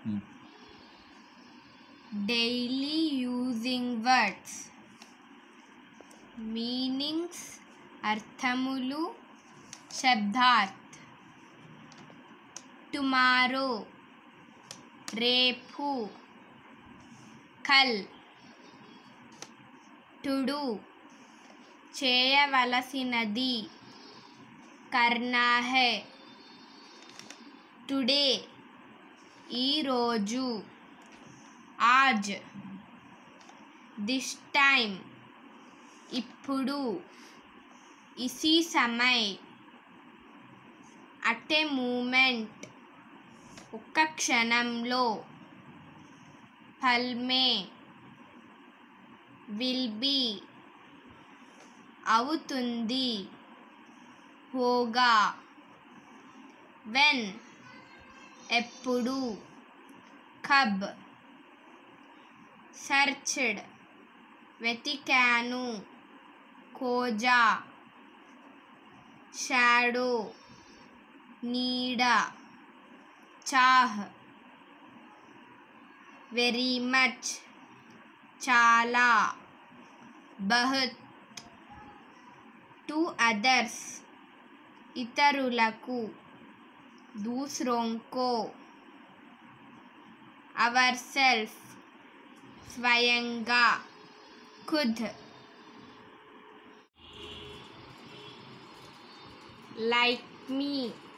daily using words meanings అర్థములు శబ్దార్థ్ tomorrow రేపు కల్ టుడు చేయవలసినది కర్నా హై టుడే ఈరోజు ఆజ్ దిస్ టైం ఇప్పుడు ఇసీ సమయ్ అట్ ఏ మూమెంట్ ఒక్క క్షణంలో ఫల్మే విల్ బీ అవుతుంది హోగా వెన్ ఎప్పుడు కబ్ సర్చ్డ్ వెతికాను కోజా షాడో నీడ చాహ్ వెరీ మచ్ చాలా బహుత్ టు అదర్స్ ఇతరులకు దూసరోంకో అవర్ సెల్ఫ్ స్వయంగా ఖుద్ లైక్ మీ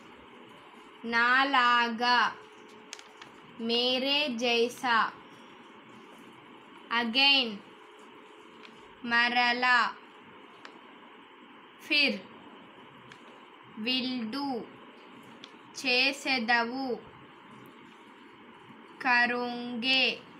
నాలాగా మేరే జైసా అగైన్ మరలా ఫిర్ విల్ డూ చేసెదవు కరోంగే